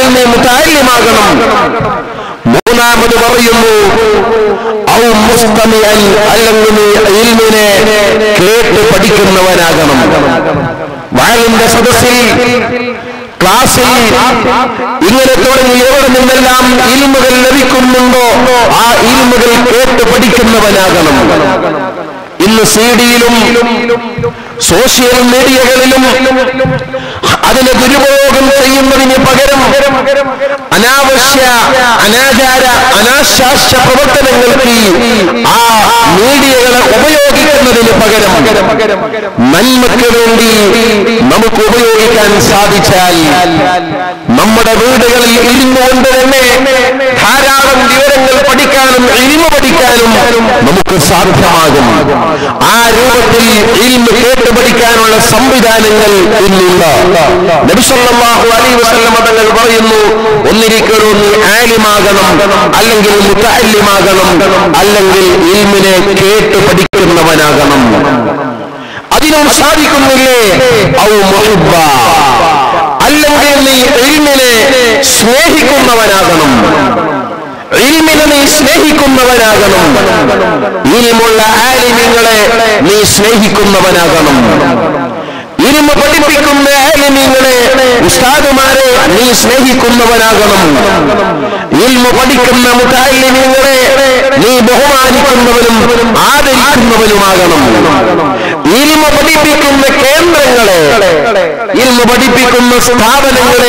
നീ മുതാലിമാകണം മൂന്നാമത് പറയുന്നു ഔ മുസ്തമിഅൻ അല്ലെങ്കിൽ നീ ഇൽമിനെ കേട്ട് പഠിക്കുന്നവനാകണം വാലിന്റെ സദസ്സിൽ ക്ലാസ്സിൽ ഇങ്ങനെ തുടങ്ങി എവിടെ നിന്നെല്ലാം ഇൽമുകൾ ലഭിക്കുന്നുണ്ടോ ആ ഇൽമുകൾ കേട്ട് പഠിക്കുന്നവനാകണം ഇന്ന് സി ഡിയിലും സോഷ്യൽ മീഡിയകളിലും അതിനെ ദുരുപയോഗം ചെയ്യുന്നതിന് പകരം അനാവശ്യ അനാചാര അനാശാസ്യ പ്രവർത്തനങ്ങൾക്ക് ആ മീഡിയകളെ ഉപയോഗിക്കുന്നതിന് പകരം നന്മയ്ക്ക് വേണ്ടി നമുക്ക് ഉപയോഗിക്കാൻ സാധിച്ചാൽ നമ്മുടെ വീടുകളിൽ ഇരുന്നുകൊണ്ട് തന്നെ ധാരാളം വിവരങ്ങൾ പഠിക്കാനും ഇൽമ പഠിക്കാനും നമുക്ക് സാധ്യമാകും ആ രൂപത്തിൽ ഇൽമ കേട്ട് പഠിക്കാനുള്ള സംവിധാനങ്ങൾ ഇന്നില്ല നബിസല്ലാഹു അലൈ വസല്ലം തങ്ങൾ പറയുന്നു ഒന്നിരിക്കലോ നീ ആലിമാകണം അല്ലെങ്കിൽ മുത്തല്ലിമാകണം അല്ലെങ്കിൽ ഇൽമിനെ കേട്ട് പഠിക്കുന്നവനാകണം അതിനും സാധിക്കുന്നില്ലേ ഔ മുഹിബ്ബ അല്ലെങ്കിൽ നീ ഇൽമിനെ സ്നേഹിക്കുന്നവനാകണം ഇൽമിനെ നീ സ്നേഹിക്കുന്നവനാകണം ഇൽമുള്ള ആലിമ്യങ്ങളെ നീ സ്നേഹിക്കുന്നവനാകണം ഇരുമ പഠിപ്പിക്കുന്ന ആലിമ്യങ്ങളെ ഉസ്താദുമാരെ നീ സ്നേഹിക്കുന്നവനാകണം ഇൽമ പഠിക്കുന്ന മുതാലിമ്യങ്ങളെ നീ ബഹുമാനിക്കുന്നവനും ആദരിക്കുന്നവനുമാകണം ഇൽമ പഠിപ്പിക്കുന്ന കേന്ദ്രങ്ങളെ ഇൽമ പഠിപ്പിക്കുന്ന സ്ഥാപനങ്ങളെ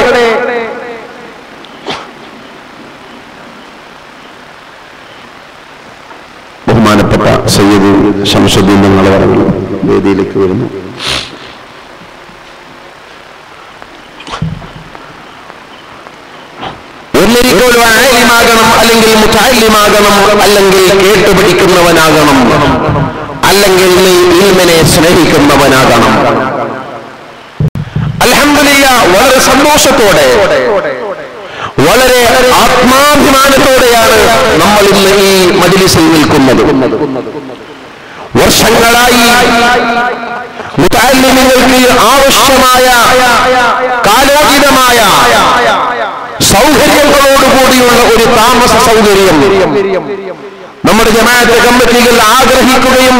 ബഹുമാനപ്പെട്ട സയ്യദ് ശംസുദ്ദീൻ നിങ്ങൾ പറഞ്ഞു വേദിയിലേക്ക് വരുന്നു ഒന്നിരിക്കലും ആലിമാകണം അല്ലെങ്കിൽ മുത്താലിമാകണം അല്ലെങ്കിൽ കേട്ടുപിടിക്കുന്നവനാകണം അല്ലെങ്കിൽ നീ ഇൽമിനെ സ്നേഹിക്കുന്നവനാകണം അലഹമില്ല വളരെ സന്തോഷത്തോടെ വളരെ ആത്മാഭിമാനത്തോടെയാണ് നമ്മൾ ഇന്ന് ഈ മജിലിസിൽ നിൽക്കുന്നത് വർഷങ്ങളായി മുത്താലിമിങ്ങൾക്ക് ആവശ്യമായ കാലോചിതമായ സൗകര്യങ്ങളോടുകൂടിയുള്ള ഒരു താമസ സൗകര്യം നമ്മുടെ ജമാഅത്ത് കമ്മിറ്റികൾ ആഗ്രഹിക്കുകയും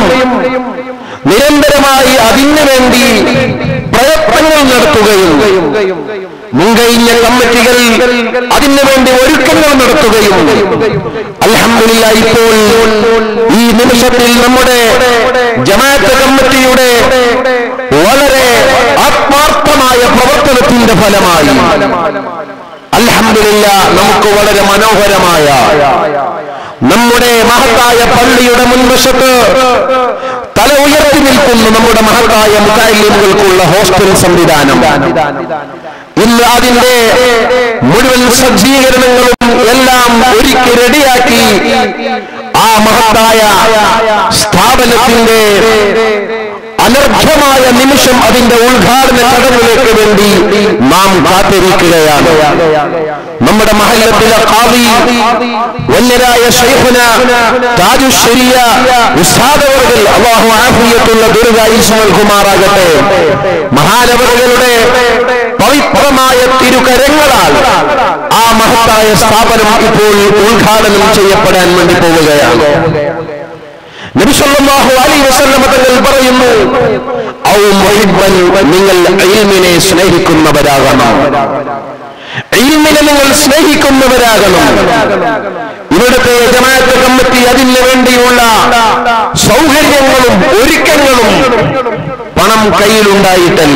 നിരന്തരമായി അതിനു വേണ്ടി പ്രയത്നങ്ങൾ നടത്തുകയും മുൻകഴിഞ്ഞ കമ്മിറ്റികൾ അതിനു വേണ്ടി ഒരുക്കങ്ങൾ നടത്തുകയും അലഹമില്ല ഇപ്പോൾ ഈ നിമിഷത്തിൽ നമ്മുടെ ജമാഅത്ത് കമ്മിറ്റിയുടെ വളരെ ആത്മാർത്ഥമായ പ്രവർത്തനത്തിന്റെ ഫലമായി അലഹമില്ല നമുക്ക് വളരെ മനോഹരമായ നമ്മുടെ മഹത്തായ പള്ളിയുടെ മുൻവശത്ത് തല ഉയർത്തി നിൽക്കുന്ന നമ്മുടെ മഹത്തായ മുത്താലിമുകൾക്കുള്ള ഹോസ്റ്റൽ സംവിധാനം ഇന്ന് അതിന്റെ മുഴുവൻ സജ്ജീകരണങ്ങളും എല്ലാം ഒരുക്കി റെഡിയാക്കി ആ മഹത്തായ സ്ഥാപനത്തിന്റെ അനർഘമായ നിമിഷം അതിന്റെ ഉദ്ഘാടന ചടങ്ങിലേക്ക് വേണ്ടി നാം കാത്തിരിക്കുകയാണ് നമ്മുടെ മഹല്ലത്തിലെ ഖാദി വന്യരായ ഷൈഖുന താജുശ്ശേരിയ ഉസ്താദവർകൾ അള്ളാഹു ആഫിയത്തുള്ള ദീർഘായുസ് നൽകുമാറാകട്ടെ മഹാനവറുകളുടെ പവിത്രമായ തിരുകരങ്ങളാൽ ആ മഹത്തായ സ്ഥാപനം ഇപ്പോൾ ഉദ്ഘാടനം ചെയ്യപ്പെടാൻ വേണ്ടി പോവുകയാണ് നബിസല്ലാഹു അലൈ വസല്ലമ തങ്ങൾ പറയുന്നു ഔ മുഹിബ്ബൻ നിങ്ങൾ ഇൽമിനെ സ്നേഹിക്കുന്നവരാകണം ഇൽമിനെ നിങ്ങൾ സ്നേഹിക്കുന്നവരാകണം ഇവിടുത്തെ ജമാഅത്ത് കമ്മിറ്റി അതിന് വേണ്ടിയുള്ള സൗകര്യങ്ങളും ഒരുക്കങ്ങളും പണം കയ്യിലുണ്ടായിട്ടല്ല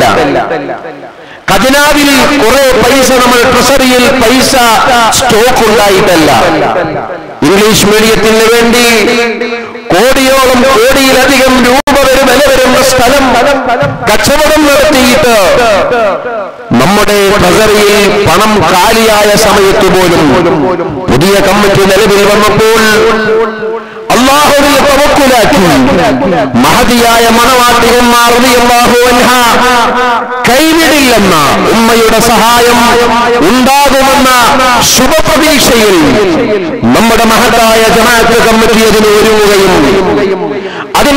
ഖജനാവിൽ കുറെ പൈസ നമ്മൾ ട്രഷറിയിൽ പൈസ സ്റ്റോക്ക് ഉണ്ടായിട്ടല്ല ഇംഗ്ലീഷ് മീഡിയത്തിന് വേണ്ടി കോടിയോളം കോടിയിലധികം രൂപ വരും വില വരുന്ന സ്ഥലം കച്ചവടം നടത്തിയിട്ട് നമ്മുടെ ട്രഷറിയിൽ പണം കാലിയായ സമയത്ത് പോലും പുതിയ കമ്മിറ്റി നിലവിൽ വന്നപ്പോൾ അള്ളാഹുവിൽ തവക്കുലാക്കി മഹതിയായ മണവാട്ടികന്മാർ റളിയല്ലാഹു അൻഹ കൈവിടില്ലെന്ന ഉമ്മയുടെ സഹായം ഉണ്ടാകുമെന്ന ശുഭപ്രതീക്ഷയിൽ നമ്മുടെ മഹത്തായ ജമാഅത്ത് കമ്മിറ്റി അതിന് ഒരുങ്ങുകയും അതിന്റെ പ്രവർത്തന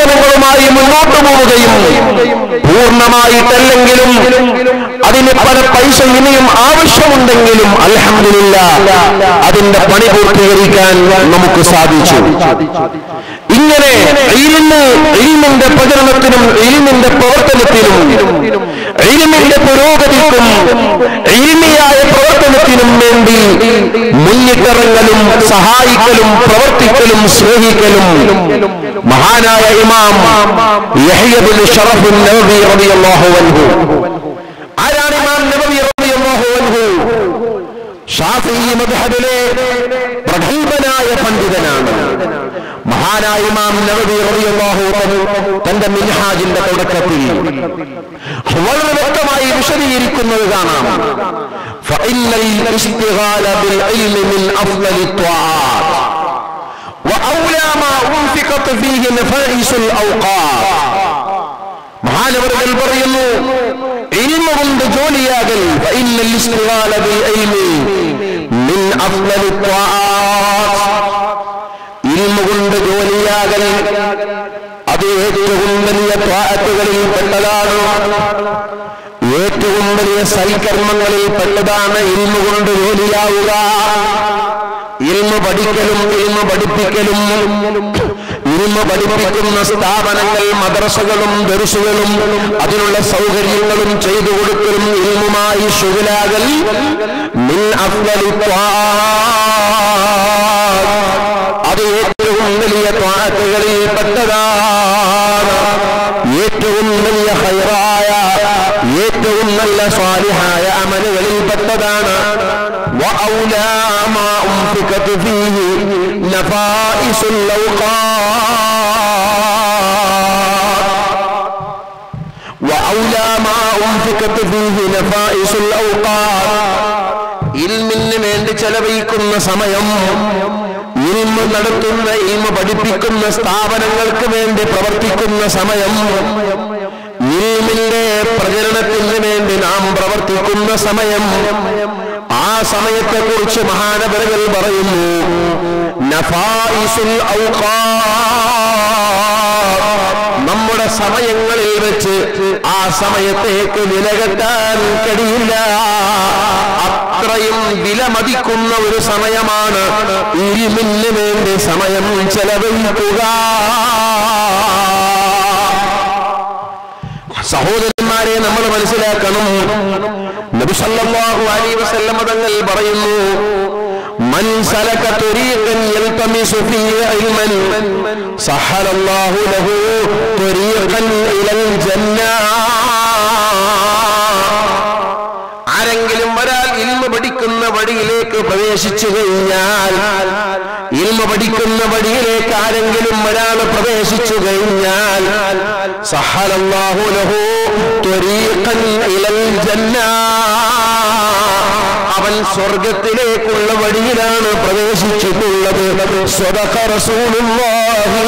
പ്രവർത്തനങ്ങളുമായി മുന്നോട്ട് പോവുകയും പൂർണ്ണമായിട്ടല്ലെങ്കിലും അതിന് പല പൈസ ഇനിയും ആവശ്യമുണ്ടെങ്കിലും അൽഹംദുലില്ല അതിന്റെ പണി പൂർത്തീകരിക്കാൻ നമുക്ക് സാധിച്ചു ഇങ്ങനെ ഇൽമ് ഇൽമിന്റെ പ്രചരണത്തിനും ഇൽമിന്റെ പ്രവർത്തനത്തിനും ഇൽമിന്റെ പുരോഗതിക്കും ഇൽമിയായ പ്രവർത്തനത്തിനും വേണ്ടി മുന്നിട്ടിറങ്ങലും സഹായിക്കലും പ്രവർത്തിക്കലും സ്നേഹിക്കലും മഹാനായ ഇമാം യഹ്യബിൻ ഷറഫുൻ നബവി റളിയല്ലാഹു അൻഹു ആരാണ് ഇമാം നബവി റളിയല്ലാഹു അൻഹു ഷാഫി മദ്ഹബിലെ പ്രഗത്ഭനായ പണ്ഡിതനാണ് മഹാനായ ഇമാം നബവി റളിയല്ലാഹു അൻഹു തന്റെ മിൻഹാജിന്റെ തുടക്കത്തിൽ വളരെ വ്യക്തമായി വിശദീകരിക്കുന്നത് കാണാം فإن الاشتغال بالعلم من أفضل الطاعات وأولى ما أنفقت فيه نفائس الأوقات മഹാനവറുകൾ പറയുന്നു ഇൽമ കൊണ്ട് ജോലിയാകൽ فإن الاشتغال بالعلم من أفضل الطاعات ഇൽമ കൊണ്ട് ജോലിയാകൽ അത് ഏറ്റവും വലിയ ത്വാഅത്തുകളിൽ പെട്ടതാണ് ഏറ്റവും വലിയ സൽക്കർമ്മങ്ങളിൽ പെട്ടതാണ് ഇൽമ കൊണ്ട് ജോലിയാവുക ഇൽമ പഠിക്കലും ഇൽമ പഠിപ്പിക്കലും ഇൽമ പഠിപ്പിക്കുന്ന സ്ഥാപനങ്ങൾ മദ്രസകളും ദർസുകളും അതിനുള്ള സൗകര്യങ്ങളും ചെയ്തു കൊടുക്കലും ഇൽമുമായി ശുഗലാകൽ മിൻ അഫ്ളലി ത്വാഅത്ത്. അത് ഏറ്റവും വലിയ ത്വാഅത്തുകളിൽ പെട്ടതാണ് ഏറ്റവും വലിയ ഹൈറായ ഏറ്റവും നല്ല സ്വാലിഹായ അമലുകളിൽ പെട്ടതാണ് وأولى ما أنفقت فيه نفائس الأوقات وأولى ما أنفقت فيه نفائس الأوقات ഇൽമിന് വേണ്ടി ചെലവഴിക്കുന്ന സമയം ഇൽമ നടത്തുന്ന ഇൽമ പഠിപ്പിക്കുന്ന സ്ഥാപനങ്ങൾക്ക് വേണ്ടി പ്രവർത്തിക്കുന്ന സമയം ഇൽമിന്റെ പ്രചരണത്തിന് വേണ്ടി നാം പ്രവർത്തിക്കുന്ന സമയം ആ സമയത്തെ കുറിച്ച് മഹാനവരകൾ പറയുന്നു നഫായിസുൽ ഔഖാത്ത്. നമ്മുടെ സമയങ്ങളിൽ വെച്ച് ആ സമയത്തേക്ക് വിലകെട്ടാൻ കഴിയില്ല അത്രയും വിലമതിക്കുന്ന ഒരു സമയമാണ് ഇൽമിന് വേണ്ടി സമയം ചെലവഴിക്കുക സഹോദരന്മാരെ നമ്മൾ മനസ്സിലാക്കണം നബി സല്ലല്ലാഹു അലൈഹി വസല്ലം തങ്ങൾ പറയുന്നു മൻ സലക തുരീഖൻ യൽതമിസു ഫീഹി ഇൽമൻ സഹലല്ലാഹു ലഹു തുരീഖൻ ഇലൽ ജന്ന ആരെങ്കിലും ഒരാൾ ഇൽമ പഠിക്കുന്ന വഴിയിലേക്ക് പ്രവേശിച്ചു കഴിഞ്ഞാൽ ഇൽമ പഠിക്കുന്ന വഴിയിലേക്ക് ആരെങ്കിലും ഒരാൾ പ്രവേശിച്ചു കഴിഞ്ഞാൽ സഹലല്ലാഹു ലഹു ത്വരീഖൻ ഇലൽ ജന്ന അവൻ സ്വർഗത്തിലേക്കുള്ള വഴിയിലാണ് പ്രവേശിച്ചിട്ടുള്ളത് സ്വതക റസൂലുള്ളാഹി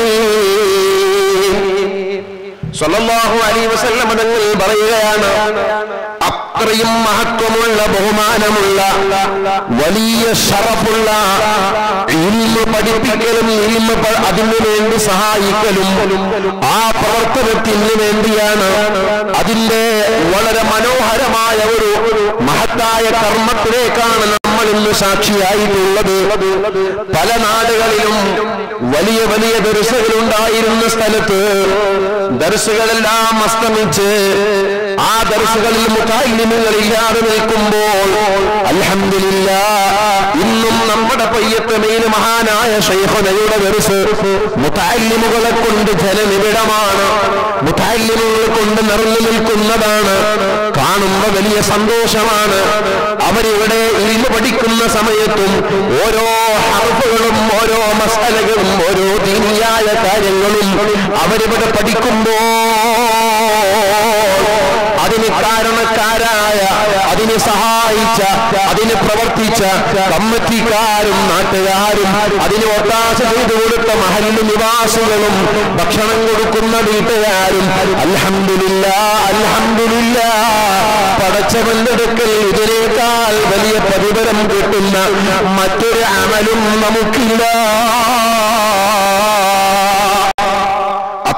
സ്വല്ലല്ലാഹു അലൈഹി വസല്ലം തങ്ങൾ പറയുകയാണ് അത്രയും മഹത്വമുള്ള ബഹുമാനമുള്ള വലിയ ഷറഫുള്ള ഇൽമ പഠിപ്പിക്കലും ഇൽമ പ- അതിനു വേണ്ടി സഹായിക്കലും ആ പ്രവർത്തനത്തിന് വേണ്ടിയാണ് അതിന്റെ വളരെ മനോഹരമായ ഒരു മഹത്തായ കർമ്മത്തിലേക്കാണ് നമ്മൾ ഇന്ന് സാക്ഷിയായിട്ടുള്ളത് പല നാടുകളിലും വലിയ വലിയ ദർശകളുണ്ടായിരുന്ന സ്ഥലത്ത് ദർശകളെല്ലാം അസ്തമിച്ച് ആ ദർശകളിൽ മുഖാലിമുകളില്ലാതെ നിൽക്കുമ്പോൾ അൽഹംദുലില്ല ഇന്നും നമ്മുടെ പയ്യത്തമയിൽ മഹാനായ ശൈഖനയുടെ ദർസ് മുത്താലിമുകളെ കൊണ്ട് ജനനിബിഡമാണ് മുത്താലിമുകൾ കൊണ്ട് നിറഞ്ഞു നിൽക്കുന്നതാണ് കാണുമ്പോ വലിയ സന്തോഷമാണ് അവരിവിടെ ഇൽമ പഠിക്കുന്ന സമയത്തും ഓരോ ഹർഫുകളും ഓരോ മസാലകളും ഓരോ ദീനിയായ കാര്യങ്ങളും അവരിവിടെ പഠിക്കുമ്പോൾ അതിന് കാരണക്കാരായ അതിന് സഹായിച്ച അതിന് പ്രവർത്തിച്ച കമ്മിറ്റിക്കാരും നാട്ടുകാരും അതിന് ഒത്താശ ചെയ്തു കൊടുത്ത മഹല്ല് നിവാസികളും ഭക്ഷണം കൊടുക്കുന്ന വീട്ടുകാരും അൽഹംദുലില്ല അൽഹംദുലില്ല പടച്ചവന്റെ ഇതിനേക്കാൾ വലിയ പ്രതിഫലം കിട്ടുന്ന മറ്റൊരു അമലും നമുക്കില്ല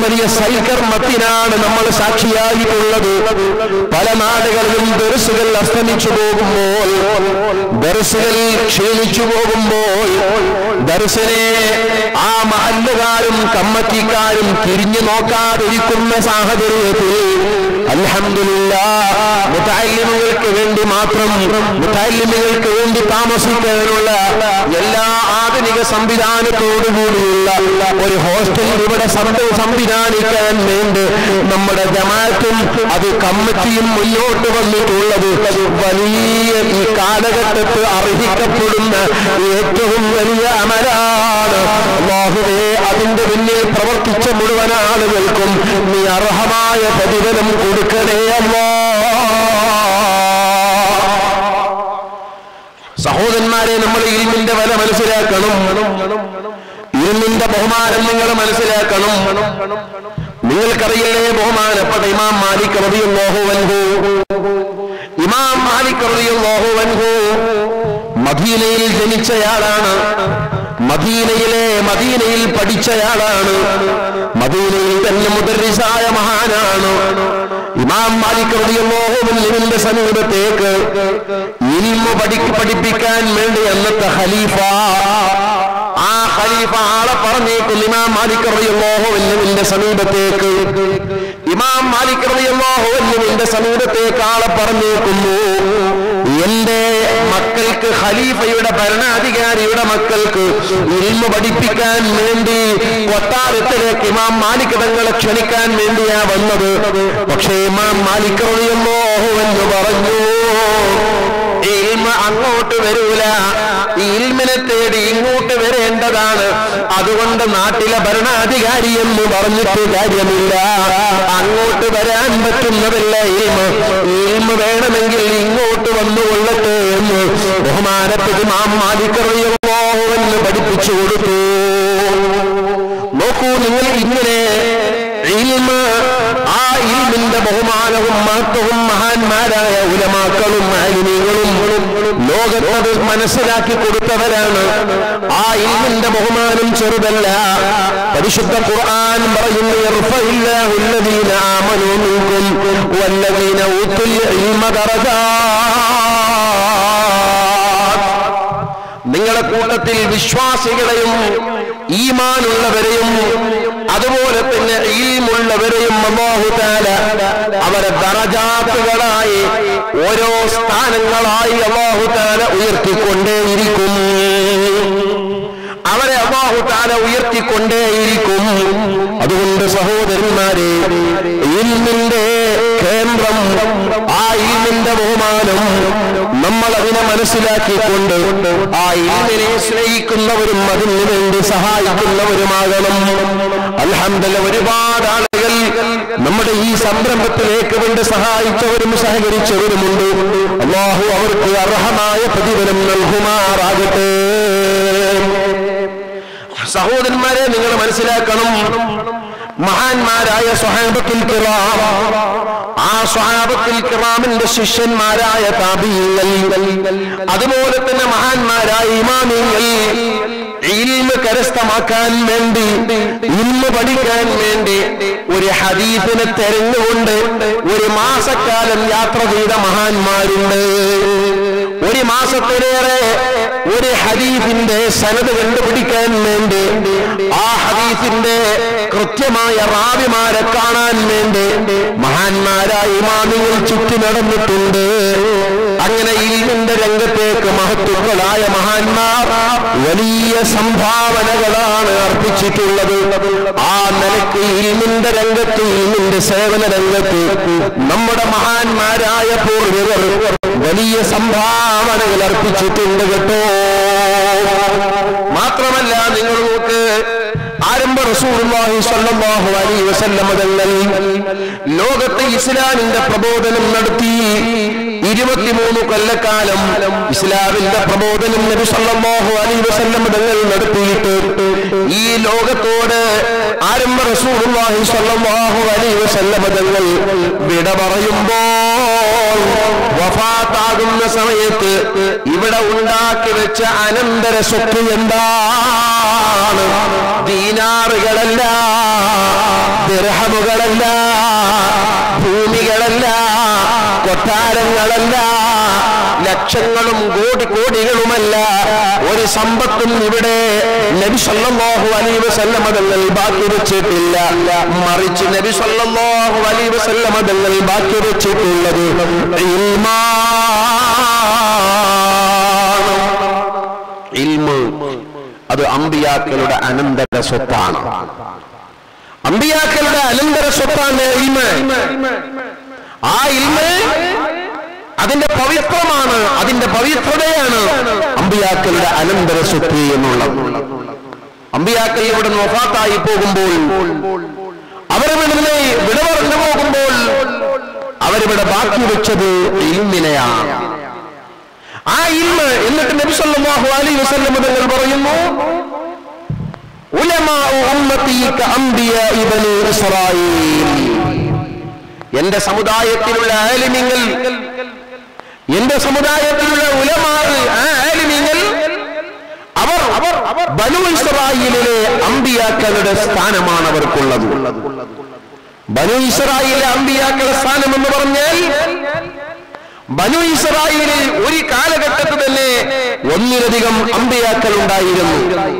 വലിയ സൽക്കർമ്മത്തിനാണ് നമ്മൾ സാക്ഷിയായിട്ടുള്ളത് പല നാടുകളിലും ദർസുകൾ അസ്തമിച്ചു പോകുമ്പോൾ ദർസുകൾ ക്ഷീണിച്ചു പോകുമ്പോൾ ദർശനെ ആ മഹല്ലുകാരും കമ്മറ്റിക്കാരും തിരിഞ്ഞു നോക്കാതിരിക്കുന്ന സാഹചര്യത്തിൽ അൽഹംദുലില്ല മുത്താലിമുകൾക്ക് വേണ്ടി മാത്രം മുത്താലിമുകൾക്ക് വേണ്ടി താമസിക്കാനുള്ള എല്ലാ ആധുനിക സംവിധാനത്തോടുകൂടിയുള്ള ഒരു ഹോസ്റ്റൽ ഇവിടെ സംഭവ സംവിധാനിക്കാൻ വേണ്ടി നമ്മുടെ ജമാഅത്തും അത് കമ്മിറ്റിയും മുന്നോട്ട് വന്നിട്ടുള്ളത് വലിയ ഈ കാലഘട്ടത്ത് അർഹിക്കപ്പെടുന്ന ഏറ്റവും വലിയ അമലാണ് അള്ളാഹുവേ അതിന്റെ പിന്നിൽ പ്രവർത്തിച്ച മുഴുവൻ ആളുകൾക്കും നീ അർഹമായ പ്രതിഫലം കൊടുക്കണേ അല്ലാ സഹോദരന്മാരെ നമ്മൾ ഇൽമിന്റെ വില മനസ്സിലാക്കണം ഇൽമിന്റെ ബഹുമാനം നിങ്ങൾ മനസ്സിലാക്കണം നിങ്ങൾക്കറിയില്ലേ ബഹുമാനപ്പെട്ട ഇമാം മാലിക് റളിയല്ലാഹു അൻഹു ഇമാം മാലിക് റളിയല്ലാഹു അൻഹു മദീനയിൽ ജനിച്ചയാളാണ് മദീനയിലെ മദീനയിൽ പഠിച്ചയാളാണ് മദീനയിൽ തന്നെ മുദരിസായ മഹാനാണ് ഇമാം മാലിക് റളിയല്ലാഹു അൻഹുവിന്റെ സമീപത്തേക്ക് ഇൽമു പഠിക്ക് പഠിപ്പിക്കാൻ വേണ്ടി അന്നത്തെ ഖലീഫ ആ ഖലീഫ ആളെ പറഞ്ഞേക്കും ഇമാം മാലിക് റളിയല്ലാഹു അൻഹുവിന്റെ സമീപത്തേക്ക് ഇമാം മാലിക് റളിയല്ലാഹു അൻഹുവിന്റെ സമീപത്തേക്ക് ആളെ പറഞ്ഞേക്കുന്നു എന്റെ മക്കൾക്ക് ഖലീഫയുടെ ഭരണാധികാരിയുടെ മക്കൾക്ക് ഇൽമു പഠിപ്പിക്കാൻ വേണ്ടി കൊട്ടാരത്തിലേക്ക് ഇമാം മാലിക് തങ്ങളെ ക്ഷണിക്കാൻ വേണ്ടിയാ വന്നത് പക്ഷേ ഇമാം മാലിക് റളിയല്ലാഹു എന്ന് പറഞ്ഞു ഇൽമ അങ്ങോട്ട് വരൂല ഈ ഇൽമിനെ തേടി ഇങ്ങോട്ട് വരേണ്ടതാണ് അതുകൊണ്ട് നാട്ടിലെ ഭരണാധികാരി എന്ന് പറഞ്ഞിട്ട് കാര്യമില്ല അങ്ങോട്ട് വരാൻ പറ്റുന്നതല്ല ഇൽമ ഇൽമ വേണമെങ്കിൽ ഇങ്ങോട്ട് വന്നുകൊള്ളട്ടെ എന്ന് ബഹുമാനപ്പെട്ട മാം മാലിക്കറിയോ എന്ന് പഠിപ്പിച്ചു കൊടുത്തു നോക്കൂ നിങ്ങൾ ഇങ്ങനെ ഇൽമ ആ ഇൽമിന്റെ ബഹുമാനവും മഹത്വവും മഹാന്മാരായ ഉലമാക്കളും മാലിന്യങ്ങളും ലോകത്തോട് മനസ്സിലാക്കി കൊടുത്തവരാണ് ആ ഇൽമിന്റെ ബഹുമാനം ചെറുതല്ല പരിശുദ്ധ ഖുർആൻ പറയുന്നു യർഫഇല്ലാഹു الذين آمنوا منكم والذين أوتوا العلم درجات നിങ്ങളുടെ കൂട്ടത്തിൽ വിശ്വാസികളെയും ഈമാനുള്ളവരെയും അതുപോലെ തന്നെ ഈമുള്ളവരെയും അള്ളാഹുതാല അവരെ ദറജാത്തുകളായി ഓരോ സ്ഥാനങ്ങളായി അള്ളാഹുതാല ഉയർത്തിക്കൊണ്ടേയിരിക്കും അവരെ അള്ളാഹുതാല ഉയർത്തിക്കൊണ്ടേയിരിക്കും അതുകൊണ്ട് സഹോദരന്മാരെ ഇൽമിന്റെ കേന്ദ്രം ആ ഇൽമിന്റെ ബഹുമാനം നമ്മൾ അതിനെ മനസ്സിലാക്കിക്കൊണ്ട് ആ ഇൽമിനെ സ്നേഹിക്കുന്നവരും അതിനു വേണ്ടി സഹായിക്കുന്നവരുമാകണം അൽഹംദുലില്ലാ ഒരുപാട് ആളുകൾ നമ്മുടെ ഈ സംരംഭത്തിലേക്ക് വേണ്ടി സഹായിച്ചവരും സഹകരിച്ചവരുമുണ്ട് അള്ളാഹു അവർക്ക് അർഹമായ പ്രതിഫലം നൽകുമാറാകട്ടെ സഹോദരന്മാരെ നിങ്ങൾ മനസ്സിലാക്കണം മഹാന്മാരായ സ്വഹാബത്തുൽ കിറാം ആ സ്വഹാബത്തുൽ കിറാമിന്റെ ശിഷ്യന്മാരായ താബീങ്ങൾ അതുപോലെ തന്നെ മഹാന്മാരായ ഇമാമിങ്ങൾ ഇൽമ് കരസ്ഥമാക്കാൻ വേണ്ടി ഇൽമ് പഠിക്കാൻ വേണ്ടി ഒരു ഹദീഫിനെ തെരഞ്ഞുകൊണ്ട് ഒരു മാസക്കാലം യാത്ര ചെയ്ത മഹാന്മാരുണ്ട് ഒരു മാസത്തിലേറെ ഒരു ഹദീഫിന്റെ സനത് കണ്ടുപിടിക്കാൻ വേണ്ടി ആ ഹദീഫിന്റെ കൃത്യമായ റാവിമാരെ കാണാൻ വേണ്ടി മഹാന്മാരായ ഇമാമികൾ ചുറ്റി നടന്നിട്ടുണ്ട് അങ്ങനെ ഇൽമിന്റെ രംഗത്തേക്ക് മഹത്വങ്ങളായ മഹാന്മാർ വലിയ സംഭാവനകളാണ് അർപ്പിച്ചിട്ടുള്ളത് ആ നിലയ്ക്ക് ഇൽമിന്റെ രംഗത്ത് ഇൽമിന്റെ സേവന രംഗത്ത് നമ്മുടെ മഹാന്മാരായ പൂർവികർ വലിയ സംഭാവനകൾ അർപ്പിച്ചിട്ടുണ്ട് കേട്ടോ മാത്രമല്ല നിങ്ങൾ നോക്ക് ആരംഭ റസൂലുള്ളാഹി സ്വല്ലല്ലാഹു അലൈഹി വസല്ലം തങ്ങൾ ലോകത്ത് ഇസ്ലാമിന്റെ പ്രബോധനം നടത്തി ഇരുപത്തിമൂന്ന് കൊല്ലക്കാലം ഇസ്ലാമിന്റെ പ്രബോധനം നബി സല്ലല്ലാഹു അലൈഹി വസല്ലം തങ്ങൾ നടത്തിയിട്ട് ഈ ലോകത്തോട് ആരംഭ റസൂലുള്ളാഹി സ്വല്ലല്ലാഹു അലൈഹി വസല്ലം തങ്ങൾ വിട പറയുമ്പോൾ വഫാത്താകുന്ന സമയത്ത് ഇവിടെ ഉണ്ടാക്കി വെച്ച അനന്തര സ്വത്ത് എന്താണ് ദീനാറുകളല്ല ദിർഹമുകളല്ല ഭൂമികളല്ല കൊട്ടാരങ്ങളല്ല ലക്ഷങ്ങളും കോടി കോടികളുമല്ല ഒരു സമ്പത്തും ഇവിടെ നബി സല്ലല്ലാഹു അലൈഹി വസല്ലമ തങ്ങൾ ബാക്കി വെച്ചിട്ടില്ല മറിച്ച് നബി സല്ലല്ലാഹു അലൈഹി വസല്ലമ തങ്ങൾ ബാക്കി വെച്ചിട്ടുള്ളത് ഇൽമാണ് ഇൽമ് അത് അമ്പിയാക്കളുടെ അനന്തര സ്വത്താണ് അമ്പിയാക്കളുടെ അനന്തര സ്വത്താണ് ഇൽമ് ആ ഇൽമ് അതിന്റെ പവിത്രമാണ് അതിന്റെ പവിത്രതയാണ് അമ്പിയാക്കളുടെ അനന്തര സ്വത്ത് എന്നുള്ളത് അമ്പിയാക്കൾ ഇവിടെ നൊഫാത്തായി പോകുമ്പോൾ അവരവിടുന്ന് വിട പറഞ്ഞു പോകുമ്പോൾ അവരിവിടെ ബാക്കി വെച്ചത് ഇൽമിനെയാണ് ആ ഇൽമ എന്നിട്ട് നബി സല്ലല്ലാഹു അലൈഹി വസല്ലം തങ്ങൾ പറയുന്നു ഉലമാഉ ഉമ്മത്തി കഅംബിയാഇ ബനി ഇസ്രായീൽ എന്റെ സമുദായത്തിലുള്ള ആലിമിങ്ങൾ എന്റെ സമുദായത്തിലുള്ള ഉലമാ ആ ആലിമിങ്ങൾ അവർ അവർ ബനു ഇസ്രായേലിലെ അമ്പിയാക്കളുടെ സ്ഥാനമാണ് അവർക്കുള്ളത് ബനു ഇസ്രായേലിലെ അമ്പിയാക്കളുടെ സ്ഥാനം എന്ന് പറഞ്ഞാൽ ബനു ഇസ്രായേലിൽ ഒരു കാലഘട്ടത്തിൽ തന്നെ ഒന്നിലധികം അമ്പിയാക്കൾ ഉണ്ടായിരുന്നു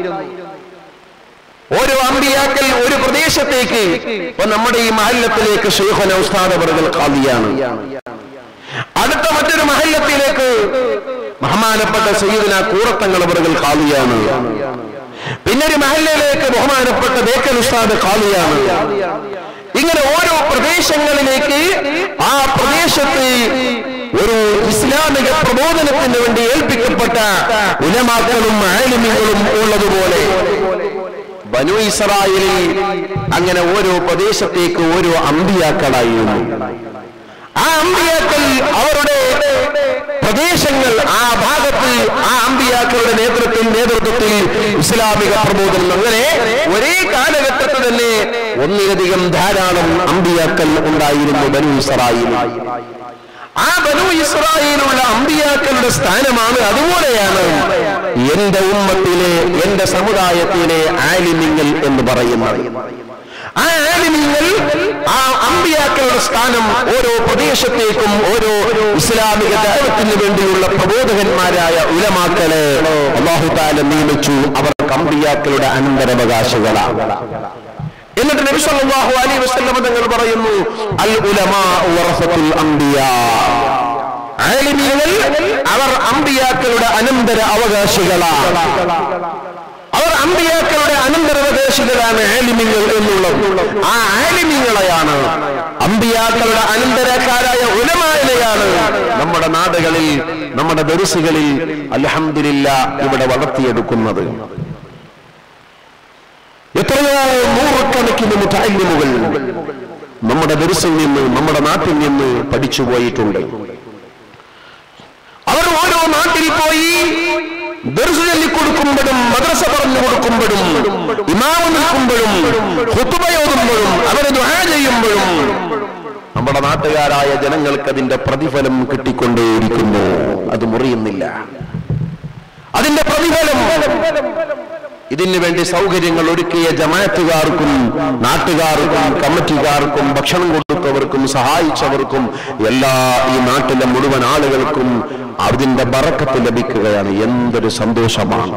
ഓരോ അമ്പിയാക്കൽ ഒരു പ്രദേശത്തേക്ക് ഇപ്പൊ നമ്മുടെ ഈ മഹല്ലത്തിലേക്ക് ഷെയ്ഖന ഉസ്താദവറുകൾ കാലിയാണ് അടുത്ത മറ്റൊരു മഹല്ലത്തിലേക്ക് ബഹുമാനപ്പെട്ട സയ്യിദിന കൂറത്തങ്ങളവറുകൾ കാലിയാണ് പിന്നെ ഒരു മഹല്ലയിലേക്ക് ബഹുമാനപ്പെട്ട ബേക്കൽ ഉസ്താദ് കാലിയാണ് ഇങ്ങനെ ഓരോ പ്രദേശങ്ങളിലേക്ക് ആ പ്രദേശത്ത് ഒരു ഇസ്ലാമിക പ്രബോധനത്തിന് വേണ്ടി ഏൽപ്പിക്കപ്പെട്ട ഉലമാക്കളും ആലിമികളും ഉള്ളതുപോലെ ബനു ഇസ്രായേലിൽ അങ്ങനെ ഓരോ പ്രദേശത്തേക്ക് ഓരോ അമ്പിയാക്കളായിരുന്നു ആ അമ്പിയാക്കൾ അവരുടെ പ്രദേശങ്ങൾ ആ ഭാഗത്ത് ആ അമ്പിയാക്കളുടെ നേതൃത്വത്തിൽ നേതൃത്വത്തിൽ ഇസ്ലാമിക പ്രബോധനം അങ്ങനെ ഒരേ കാലഘട്ടത്തിൽ തന്നെ ഒന്നിലധികം ധാരാളം അമ്പിയാക്കൾ ഉണ്ടായിരുന്നു ബനു ഇസ്രായേലിൽ ആ ബനു ഇസ്രായേലുള്ള അമ്പിയാക്കളുടെ സ്ഥാനമാണ് അതുപോലെയാണ് എന്റെ ഉമ്മത്തിലെ എന്റെ സമുദായത്തിലെ ആലിമിങ്ങൾ എന്ന് പറയുന്നത് ആ ആലിമിങ്ങൾ ആ അമ്പിയാക്കളുടെ സ്ഥാനം ഓരോ പ്രദേശത്തേക്കും ഓരോ ഇസ്ലാമിക ദൈവത്തിന് വേണ്ടിയുള്ള പ്രബോധകന്മാരായ ഉലമാക്കളെ അള്ളാഹു താല നിയമിച്ചു അവർക്ക് അമ്പിയാക്കളുടെ അനന്തരാവകാശികളാണ് എന്നിട്ട് നബി സല്ലല്ലാഹു അലൈഹി വസല്ലം തങ്ങൾ പറയുന്നു അൽ ഉലമാ വറസത്തുൽ അംബിയാ ആലിമീങ്ങൾ അവർ അമ്പിയാക്കളുടെ അനന്തര അവകാശികളാണ് അവർ അമ്പിയാക്കളുടെ അനന്തരാവകാശികളാണ് ആലിമിങ്ങൾ എന്നുള്ളത് ആ ആലിമിങ്ങളെയാണ് അമ്പിയാക്കളുടെ അനന്തരക്കാരായ ഉലമാലയാണ് നമ്മുടെ നാടുകളിൽ നമ്മുടെ ദരിസുകളിൽ അൽഹംദുലില്ല ഇവിടെ വളർത്തിയെടുക്കുന്നത് എത്രയോ നൂറുകണക്കിന് മുട്ടായ്മകൾ നമ്മുടെ ദർസിൽ നിന്ന് നമ്മുടെ നാട്ടിൽ നിന്ന് പഠിച്ചു പോയിട്ടുണ്ട് അവർ ഓരോ നാട്ടിൽ പോയി ദർസ് ചൊല്ലി കൊടുക്കുമ്പോഴും മദ്രസ പറഞ്ഞു കൊടുക്കുമ്പോഴും ഇമാമ് നിൽക്കുമ്പോഴും ഹുത്തുബയോതുമ്പോഴും അവരെ ദുആ ചെയ്യുമ്പോഴും നമ്മുടെ നാട്ടുകാരായ ജനങ്ങൾക്ക് അതിന്റെ പ്രതിഫലം കിട്ടിക്കൊണ്ടേയിരിക്കുന്നു അത് മുറിയുന്നില്ല അതിന്റെ പ്രതിഫലം ഇതിനു വേണ്ടി സൗകര്യങ്ങൾ ഒരുക്കിയ ജമാഅത്തുകാർക്കും നാട്ടുകാർക്കും കമ്മിറ്റിക്കാർക്കും ഭക്ഷണം കൊടുത്തവർക്കും സഹായിച്ചവർക്കും എല്ലാ ഈ നാട്ടിലെ മുഴുവൻ ആളുകൾക്കും അതിന്റെ ബറക്കത്ത് ലഭിക്കുകയാണ് എന്തൊരു സന്തോഷമാണ്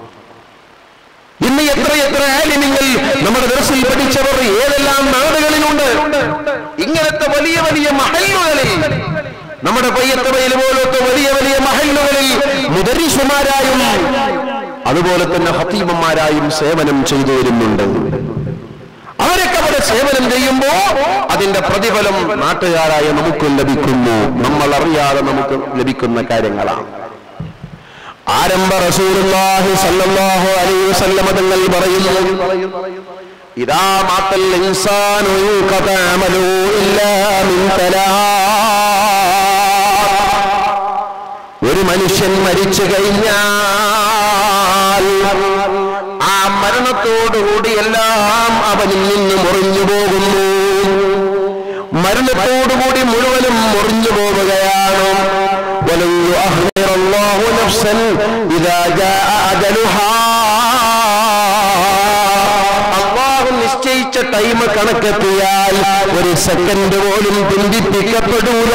ഇന്ന് എത്ര എത്ര ആലിമ്യങ്ങൾ നമ്മുടെ ദർശയിൽ പഠിച്ചവർ ഏതെല്ലാം നാടുകളിലുണ്ട് ഇങ്ങനത്തെ വലിയ വലിയ മഹല്ലുകളിൽ നമ്മുടെ പയ്യത്തവയിൽ പോലത്തെ വലിയ വലിയ മഹല്ലുകളിൽ മുദരിസുമാരായും അതുപോലെ തന്നെ ഹത്തീമന്മാരായും സേവനം ചെയ്തു വരുന്നുണ്ട് അവരൊക്കെ അവിടെ സേവനം ചെയ്യുമ്പോ അതിന്റെ പ്രതിഫലം നാട്ടുകാരായ നമുക്കും ലഭിക്കുന്നു നമ്മൾ അറിയാതെ നമുക്ക് ലഭിക്കുന്ന കാര്യങ്ങളാണ് ആരംഭ റസൂലുള്ളാഹി സല്ലല്ലാഹു അലൈഹി വസല്ലമ തങ്ങൾ പറയുന്നു ഇദാ മാത്തൽ ഇൻസാനു ഖതഅമലു ഇല്ലാ മിൻ തലാഖ് ഒരു മനുഷ്യൻ മരിച്ചു കഴിഞ്ഞാൽ ആ മരണത്തോടുകൂടി എല്ലാം അവനിൽ നിന്ന് മുറിഞ്ഞു പോകുന്നു മരണത്തോടുകൂടി മുഴുവനും മുറിഞ്ഞു പോവുകയാണ് ولن يؤخر الله نفسا إذا جاء أجلها അള്ളാഹു നിശ്ചയിച്ച ടൈം കണക്കെത്തിയാൽ ഒരു സെക്കൻഡ് പോലും പിന്തിപ്പിക്കപ്പെടൂല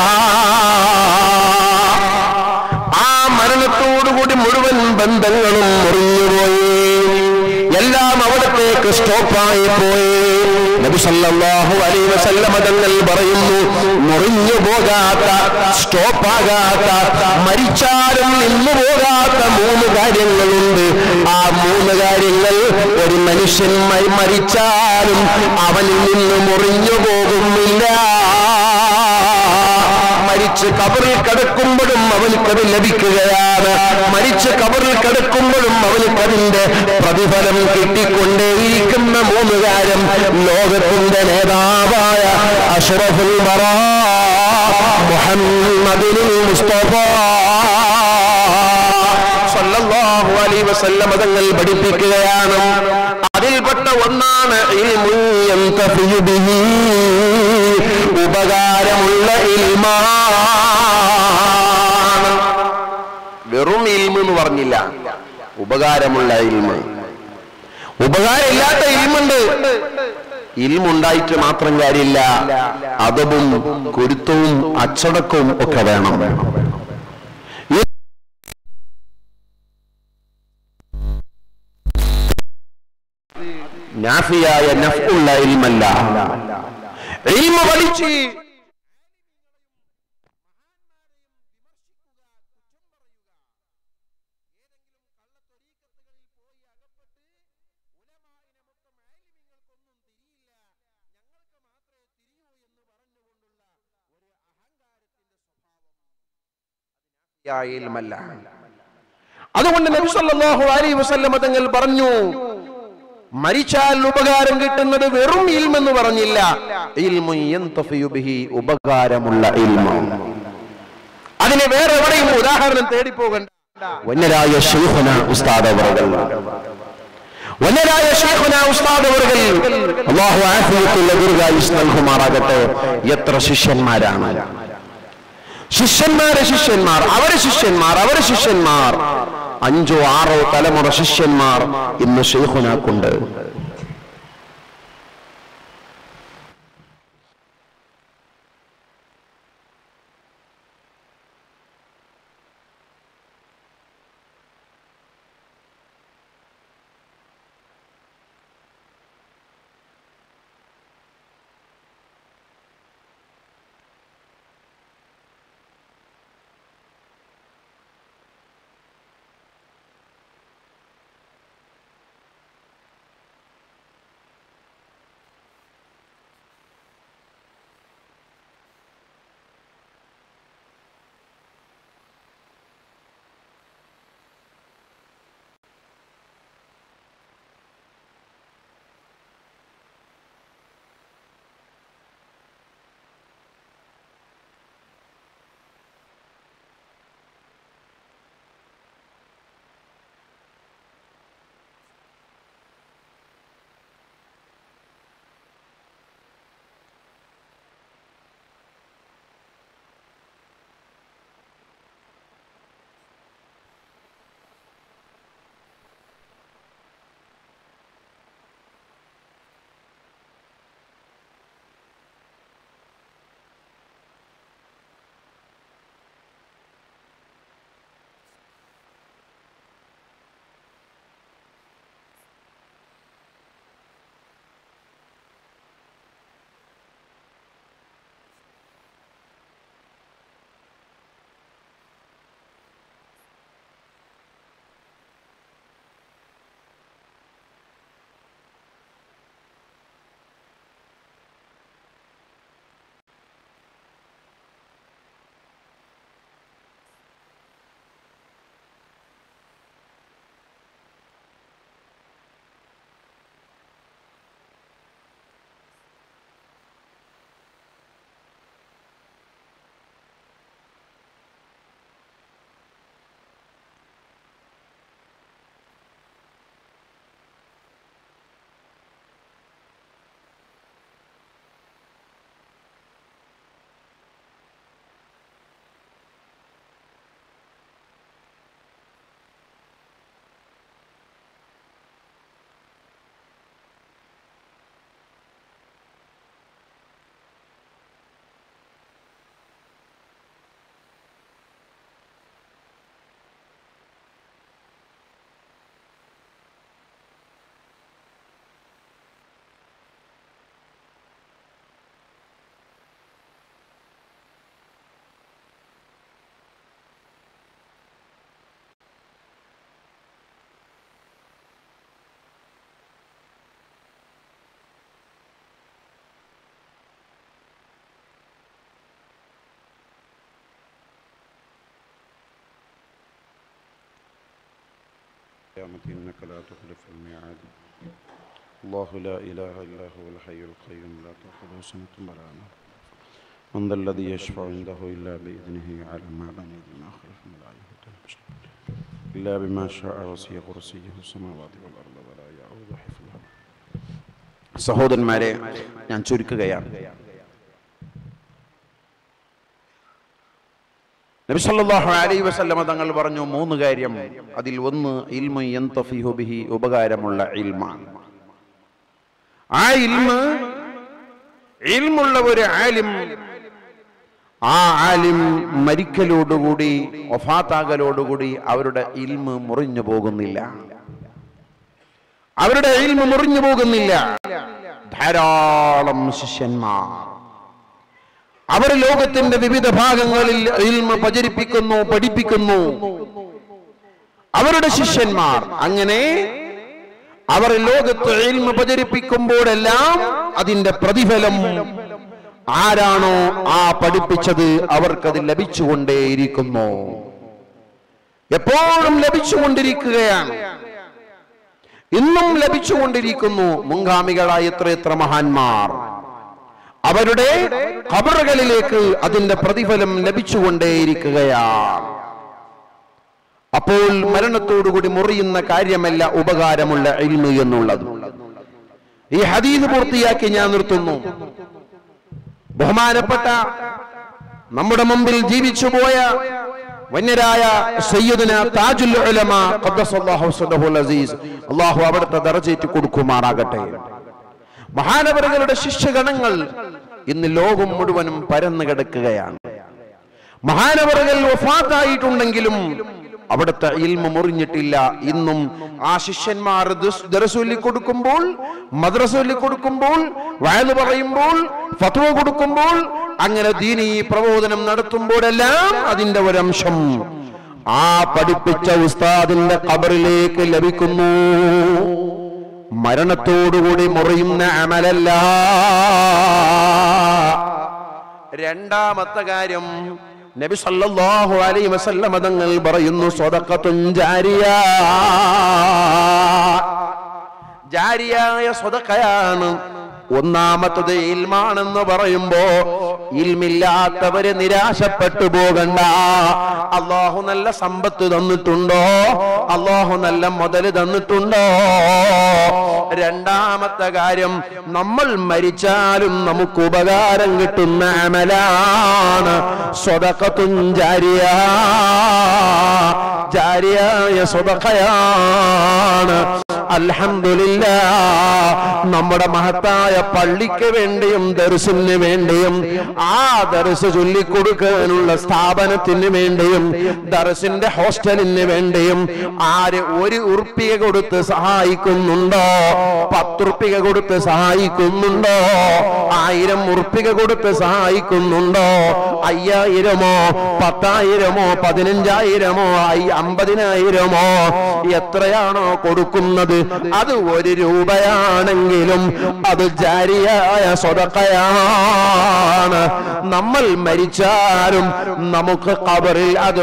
ആ മരണത്തോടുകൂടി മുഴുവൻ ബന്ധങ്ങളും മുറിഞ്ഞുപോയി എല്ലാം അവിടത്തേക്ക് സ്റ്റോപ്പായി പോയി നബി സല്ലല്ലാഹു അലൈഹി വസല്ലമ തങ്ങൾ പറയുന്നു മുറിഞ്ഞു പോകാത്ത സ്റ്റോപ്പാകാത്ത മരിച്ചാലും നിന്നു പോകാത്ത മൂന്ന് കാര്യങ്ങളുണ്ട് ആ മൂന്ന് കാര്യങ്ങൾ ഒരു മനുഷ്യൻ മ- മരിച്ചാലും അവനിൽ നിന്ന് മുറിഞ്ഞു പോകുന്നില്ല മരിച്ച് കബറിൽ കിടക്കുമ്പോഴും അവനിക്കത് ലഭിക്കുകയാണ് മരിച്ച് കബറിൽ കിടക്കുമ്പോഴും അവനിക്കതിന്റെ പ്രതിഫലം കിട്ടിക്കൊണ്ടേയിരിക്കുന്ന മൂന്ന് കാര്യം ലോകത്തിന്റെ നേതാവായ അഷ്റഫുൽ ബറാ മുഹമ്മദിൻ മുസ്തഫ സല്ലല്ലാഹു അലൈഹി വസല്ലമ തങ്ങൾ പഠിപ്പിക്കുകയാണ് അതിൽപ്പെട്ട ഒന്നാണ് ഇൽമുൻ യന്തഫിയു ബിഹി ഉപകാരമുള്ള ഇൽമാണ് വെറും ഇൽമ് എന്ന് പറഞ്ഞില്ല ഉപകാരമുള്ള ഇൽമ് ഉപകാരമില്ലാത്ത ഇൽമുണ്ട് ഇൽമുണ്ടായിട്ട് മാത്രം കാര്യമില്ല അതവും കുരുത്തവും അച്ചടക്കവും ഒക്കെ വേണം നാഫിയായ നഫ്ഉള്ള ഇൽമല്ല ഇൽമ പഠിച്ച് ഇൽമല്ല അതുകൊണ്ട് നബി സല്ലല്ലാഹു അലൈഹി വസല്ലമ തങ്ങൾ പറഞ്ഞു മരിച്ചാൽ ഉപകാരം കിട്ടുന്നത് വെറും ഇൽമെന്ന് പറഞ്ഞില്ല ഇൽമു യന്തഫിയു ബിഹി ഉപകാരമുള്ള ഇൽമ അതിന് വേറെ എവിടെയും ഉദാഹരണം തേടിപ്പോകണ്ട വന്യരായ ശൈഖുന ഉസ്താദ് അവറുകൾ വന്യരായ ശൈഖുന ഉസ്താദ് അവറുകൾ അല്ലാഹു ആഫിയത്തുള്ള ദീർഘായുസ് നൽകുമാറാകട്ടെ എത്ര ശിഷ്യന്മാരാണ് ശിഷ്യന്മാരെ ശിഷ്യന്മാർ അവരെ ശിഷ്യന്മാർ അവരെ ശിഷ്യന്മാർ അഞ്ചോ ആറോ തലമുറ ശിഷ്യന്മാർ ഇന്ന് ഷെയ്ഖുനാക്കുണ്ട് القيامة إنك لا تخلف الميعاد الله لا إله إلا هو الحي القيوم لا تأخذه سنة ولا نوم من ذا الذي يشفع عنده إلا بإذنه يعلم ما بين أيديهم ما خلفهم ولا يهدون إلا بما شاء وسع كرسيه السماوات والأرض ولا يعود حفظها സഹോദരന്മാരെ ഞാൻ ചുരുക്കുകയാണ് നബി സല്ലല്ലാഹു അലൈഹി വസല്ലമ തങ്ങൾ പറഞ്ഞു മൂന്ന് കാര്യം അതിൽ ഒന്ന് ഇൽമു യന്തഫിഹു ബിഹി ഉപകാരമുള്ള ഇൽമാണ് ആ ഇൽമ് ഇൽമുള്ള ഒരു ആലിം ആ ആലിം മരിക്കലോടുകൂടി ഒഫാത്താകലോടുകൂടി അവരുടെ ഇൽമ് മുറിഞ്ഞു പോകുന്നില്ല അവരുടെ ഇൽമ മുറിഞ്ഞു പോകുന്നില്ല ധാരാളം ശിഷ്യന്മാർ അവർ ലോകത്തിന്റെ വിവിധ ഭാഗങ്ങളിൽ ഇൽമ പ്രചരിപ്പിക്കുന്നു പഠിപ്പിക്കുന്നു അവരുടെ ശിഷ്യന്മാർ അങ്ങനെ അവർ ലോകത്ത് ഇൽമ പ്രചരിപ്പിക്കുമ്പോഴെല്ലാം അതിന്റെ പ്രതിഫലം ആരാണോ ആ പഠിപ്പിച്ചത് അവർക്കത് ലഭിച്ചുകൊണ്ടേയിരിക്കുന്നു എപ്പോഴും ലഭിച്ചുകൊണ്ടിരിക്കുകയാണ് ഇന്നും ലഭിച്ചുകൊണ്ടിരിക്കുന്നു മുൻഗാമികളായ എത്ര എത്ര മഹാന്മാർ അവരുടെ ഖബറുകളിലേക്ക് അതിന്റെ പ്രതിഫലം ലഭിച്ചുകൊണ്ടേയിരിക്കുകയാണ് അപ്പോൾ മരണത്തോടുകൂടി മുറിയുന്ന കാര്യമല്ല ഉപകാരമുള്ള ഇൽമു എന്നുള്ളത് ഈ ഹദീദ് പൂർത്തിയാക്കി ഞാൻ നിർത്തുന്നു ബഹുമാനപ്പെട്ട നമ്മുടെ മുമ്പിൽ ജീവിച്ചുപോയ വന്യരായ സയ്യിദുന താജുൽ ഉലമ ഖദ്ദസല്ലാഹു സദഹുൽ അസീസ് അല്ലാഹു അവിടുത്തെ ദർജയേറ്റ് കൊടുക്കുമാറാകട്ടെ മഹാനവറുകളുടെ ശിഷ്യഗണങ്ങൾ ഇന്ന് ലോകം മുഴുവനും പരന്നു കിടക്കുകയാണ് മഹാനവറുകൾ വഫാത്തായിട്ടുണ്ടെങ്കിലും അവിടുത്തെ ഇൽമ മുറിഞ്ഞിട്ടില്ല ഇന്നും ആ ശിഷ്യന്മാർ ദുസ്- ദർസൊല്ലി കൊടുക്കുമ്പോൾ മദ്രസൊല്ലി കൊടുക്കുമ്പോൾ വയല് പറയുമ്പോൾ ഫത്വ കൊടുക്കുമ്പോൾ അങ്ങനെ ദീനീ പ്രബോധനം നടത്തുമ്പോഴെല്ലാം അതിന്റെ ഒരംശം ആ പഠിപ്പിച്ച ഉസ്താദിന്റെ ഖബറിലേക്ക് ലഭിക്കുന്നു മരണത്തോടുകൂടി മുറിയുന്ന അമലല്ല രണ്ടാമത്തെ കാര്യം നബി സല്ലല്ലാഹു അലൈഹി വസല്ലമ തങ്ങൾ പറയുന്നു സ്വതക്കത്തും ജാരിയ ജാരിയായ സ്വതക്കയാണ് ഒന്നാമത്തത് ഇൽമാണെന്ന് പറയുമ്പോ ഇൽമില്ലാത്തവര് നിരാശപ്പെട്ടു പോകണ്ട അള്ളാഹു നല്ല സമ്പത്ത് തന്നിട്ടുണ്ടോ അള്ളാഹു നല്ല മുതല് തന്നിട്ടുണ്ടോ രണ്ടാമത്തെ കാര്യം നമ്മൾ മരിച്ചാലും നമുക്ക് ഉപകാരം കിട്ടുന്ന അമലാണ് സ്വതക്കത്തും ജാരിയ ജാരിയായ സ്വതക്കയാണ് അൽഹംദുലില്ലാ നമ്മുടെ മഹത്തായ പള്ളിക്ക് വേണ്ടിയും ദർസിന് വേണ്ടിയും ആ ദർസ് ചൊല്ലിക്കൊടുക്കാനുള്ള സ്ഥാപനത്തിന് വേണ്ടിയും ദർസിന്റെ ഹോസ്റ്റലിന് വേണ്ടിയും ആര് ഒരു ഉറുപ്പിക കൊടുത്ത് സഹായിക്കുന്നുണ്ടോ പത്തുറുപ്പിക കൊടുത്ത് സഹായിക്കുന്നുണ്ടോ ആയിരം ഉറുപ്പിക കൊടുത്ത് സഹായിക്കുന്നുണ്ടോ അയ്യായിരമോ പത്തായിരമോ പതിനഞ്ചായിരമോ ഐ- അമ്പതിനായിരമോ എത്രയാണോ കൊടുക്കുന്നത് അത് ഒരു രൂപയാണെങ്കിലും അത് ജാരിയായ സ്വതക്കയാണ് നമ്മൾ മരിച്ചാലും നമുക്ക് കബറിൽ അത്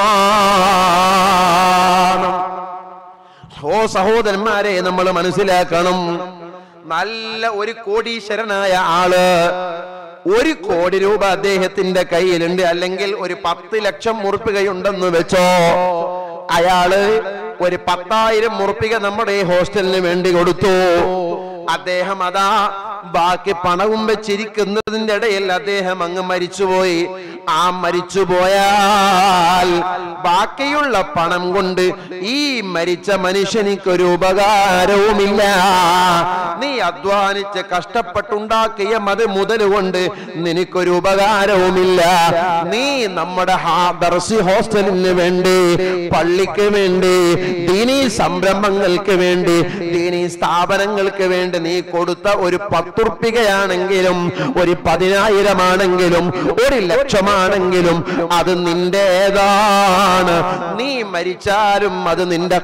ഗുണമാണ് ഓ സഹോദരന്മാരെ നമ്മൾ മനസ്സിലാക്കണം നല്ല ഒരു കോടീശ്വരനായ ആള് ഒരു കോടി രൂപ അദ്ദേഹത്തിന്റെ കയ്യിലുണ്ട് അല്ലെങ്കിൽ ഒരു പത്ത് ലക്ഷം മുറുപ്പികയുണ്ടെന്ന് വെച്ചോ അയാള് ഒരു പത്തായിരം മുറുപ്പിക നമ്മുടെ ഈ ഹോസ്റ്റലിന് വേണ്ടി കൊടുത്തു അദ്ദേഹം അതാ ബാക്കി പണവും വെച്ചിരിക്കുന്നതിന്റെ ഇടയിൽ അദ്ദേഹം അങ്ങ് മരിച്ചുപോയി ആ മരിച്ചുപോയാൽ ബാക്കിയുള്ള പണം കൊണ്ട് ഈ മരിച്ച മനുഷ്യനിക്കൊരു ഉപകാരവുമില്ല നീ അധ്വാനിച്ച് കഷ്ടപ്പെട്ടുണ്ടാക്കിയ മത് മുതൽ കൊണ്ട് നിനക്കൊരു ഉപകാരവുമില്ല നീ നമ്മുടെ ഹാ- ദർസി ഹോസ്റ്റലിന് വേണ്ടി പള്ളിക്ക് വേണ്ടി ദീനീ സംരംഭങ്ങൾക്ക് വേണ്ടി ദീനീ സ്ഥാപനങ്ങൾക്ക് വേണ്ടി നീ കൊടുത്ത ഒരു പത്ത് പത്തുർപ്പികയാണെങ്കിലും ഒരു പതിനായിരമാണെങ്കിലും ഒരു ലക്ഷമാണെങ്കിലും അത് നിന്റേതാണ് നീ മരിച്ചാലും അത് നിന്റെ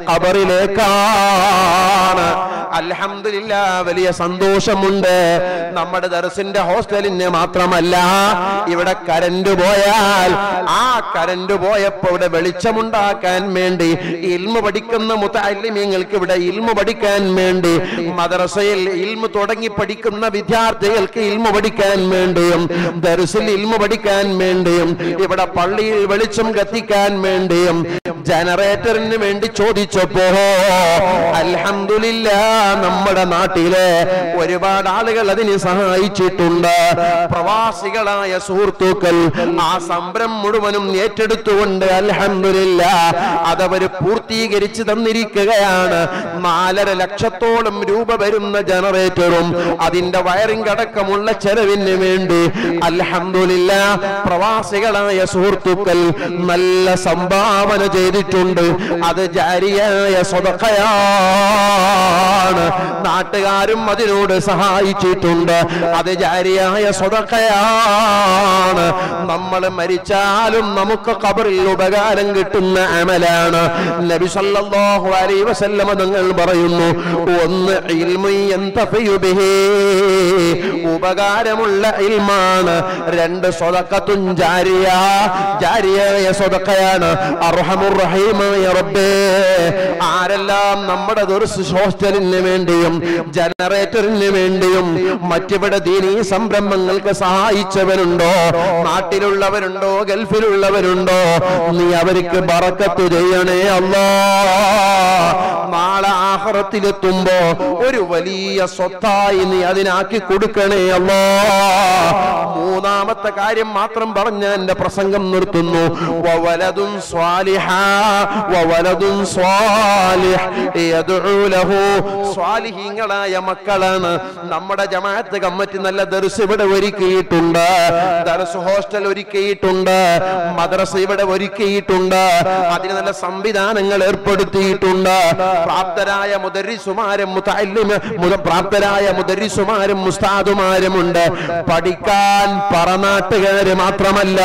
കബറിലേക്കാണ് അൽഹംദുലില്ല വലിയ സന്തോഷമുണ്ട് നമ്മുടെ ദർസിന്റെ ഹോസ്റ്റലിന് മാത്രമല്ല ഇവിടെ കരണ്ട് പോയാൽ ആ കരണ്ട് പോയപ്പോ ഇവിടെ വെളിച്ചമുണ്ടാക്കാൻ വേണ്ടി ഇൽമു പഠിക്കുന്ന മുത്തല്ലിമീങ്ങൾക്ക് ഇവിടെ ഇൽമു പഠിക്കാൻ വേണ്ടി മദ്രസയിൽ ഇൽമു തുടങ്ങി പഠിക്കുന്ന വിദ്യാർത്ഥികൾക്ക് ഇൽമു പഠിക്കാൻ വേണ്ടിയും ദർസിൽ ഇൽമു പഠിക്കാൻ വേണ്ടിയും ഇവിടെ പള്ളിയിൽ വെളിച്ചം കത്തിക്കാൻ വേണ്ടിയും ജനറേറ്ററിന് വേണ്ടി ചോദിച്ചപ്പോ അൽഹംദുലില്ല നമ്മുടെ നാട്ടിലെ ഒരുപാട് ആളുകൾ അതിന് സഹായിച്ചിട്ടുണ്ട് പ്രവാസികളായ സുഹൃത്തുക്കൾ ആ സംരംഭം മുഴുവനും ഏറ്റെടുത്തുകൊണ്ട് അൽഹംദുലില്ല അതവര് പൂർത്തീകരിച്ചു തന്നിരിക്കുകയാണ് നാലര ലക്ഷത്തോളം രൂപ വരുന്ന ജനറേറ്ററും അതിന്റെ വയറിംഗ് അടക്കമുള്ള ചെലവിന് വേണ്ടി അൽഹംദുലില്ല പ്രവാസികളായ സുഹൃത്തുക്കൾ നല്ല സംഭാവന ചെയ്തിട്ടുണ്ട് അത് ജാരിയായ സ്വതക്കയാണ് നാട്ടുകാരും അതിനോട് സഹായിച്ചിട്ടുണ്ട് അത് ജാരിയായ സ്വതക്കയാണ് നമ്മൾ മരിച്ചാലും നമുക്ക് കബറിൽ ഉപകാരം കിട്ടുന്ന അമലാണ് നബി സല്ലല്ലാഹു അലൈഹി വസല്ലമ തങ്ങൾ പറയുന്നു ഒന്ന് ഇൽമു യന്തഫിയു ബിഹി ഉപകാരമുള്ള ഇൽമാണ് രണ്ട് സ്വതക്കത്തും ജാരിയ ജാരിയായ സ്വതക്കയാണ് അർഹമുർ റഹീമായ റബ്ബേ ആരെല്ലാം നമ്മുടെ ദുർസ് ഹോസ്റ്റലിന് വേണ്ടിയും ജനറേറ്ററിന് വേണ്ടിയും മറ്റിവിടെ ദീനീ സംരംഭങ്ങൾക്ക് സഹായിച്ചവരുണ്ടോ നാട്ടിലുള്ളവരുണ്ടോ ഗൾഫിലുള്ളവരുണ്ടോ നീ അവർക്ക് ബറക്കത്ത് ചെയ്യണേ അല്ലാ നാളെ ആഹ്റത്തിലെത്തുമ്പോ ഒരു വലിയ സ്വത്തായി നീ അതിനാക്കി കൊടുക്കണേ അല്ലാ മൂന്നാമത്തെ കാര്യം മാത്രം പറഞ്ഞ് എന്റെ പ്രസംഗം നിർത്തുന്നു വവലതും സ്വാലിഹ വവലതും സ്വാലിഹ് യദ്ഉ ലഹു സ്വാലിഹീങ്ങളായ മക്കളാണ് നമ്മുടെ ജമാഅത്ത് കമ്മിറ്റി നല്ല ദർസ് ഇവിടെ ഒരുക്കിയിട്ടുണ്ട് ദർസ് ഹോസ്റ്റൽ ഒരുക്കിയിട്ടുണ്ട് മദ്രസ ഇവിടെ ഒരുക്കിയിട്ടുണ്ട് അതിന് നല്ല സംവിധാനങ്ങൾ ഏർപ്പെടുത്തിയിട്ടുണ്ട് പ്രാപ്തരായ മുദരിസുമാരും മുതല്ലിമ മുത പ്രാപ്തരായ മുദരിസുമാരും മുസ്താദുമാരുമുണ്ട് പഠിക്കാൻ പറനാട്ടുകാര് മാത്രമല്ല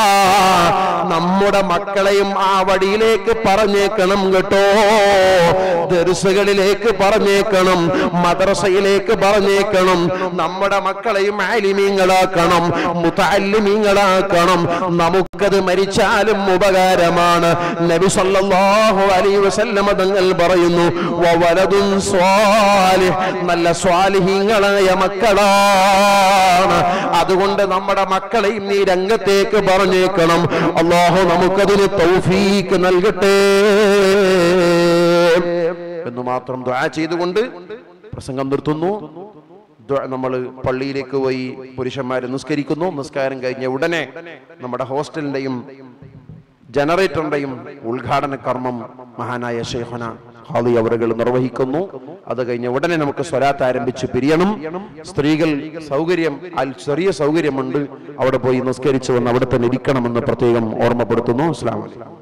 നമ്മുടെ മക്കളെയും ആ വഴിയിലേക്ക് പറഞ്ഞേക്കണം കേട്ടോ ദർസുകളിലേക്ക് പറഞ്ഞേക്കണം മദ്രസയിലേക്ക് പറഞ്ഞേക്കണം നമ്മുടെ മക്കളെയും ആലിമീങ്ങളാക്കണം മുത്തല്ലിമീങ്ങളാക്കണം നമുക്കത് മരിച്ചാലും ഉപകാരമാണ് നബി സല്ലല്ലാഹു അലൈഹി വസല്ലമ തങ്ങൾ പറയുന്നു വവലദുൻ സ്വാലിഹ് നല്ല സ്വാലിഹീങ്ങളായ മക്കളാണ് അതുകൊണ്ട് നമ്മുടെ മക്കളെയും നീ രംഗത്തേക്ക് പറഞ്ഞേക്കണം അള്ളാഹു നമുക്കതിന് തൗഫീക്ക് നൽകട്ടെ എന്ന് മാത്രം ദ്വാ ചെയ്തുകൊണ്ട് പ്രസംഗം നിർത്തുന്നു നമ്മൾ പള്ളിയിലേക്ക് പോയി പുരുഷന്മാരെ നിസ്കരിക്കുന്നു നിസ്കാരം കഴിഞ്ഞ ഉടനെ നമ്മുടെ ഹോസ്റ്റലിന്റെയും ജനറേറ്ററിന്റെയും ഉദ്ഘാടന കർമ്മം മഹാനായ ഷെയ്ഖന ഹാദി അവറുകൾ നിർവഹിക്കുന്നു അത് കഴിഞ്ഞ ഉടനെ നമുക്ക് സ്വരാത്ത് ആരംഭിച്ച് പിരിയണം സ്ത്രീകൾ സൗകര്യം അൽ ചെറിയ സൗകര്യമുണ്ട് അവിടെ പോയി നിസ്കരിച്ചു വന്ന് അവിടെ തന്നെ ഇരിക്കണമെന്ന് പ്രത്യേകം ഓർമ്മപ്പെടുത്തുന്നു അസ്ലാം വലൈക്കും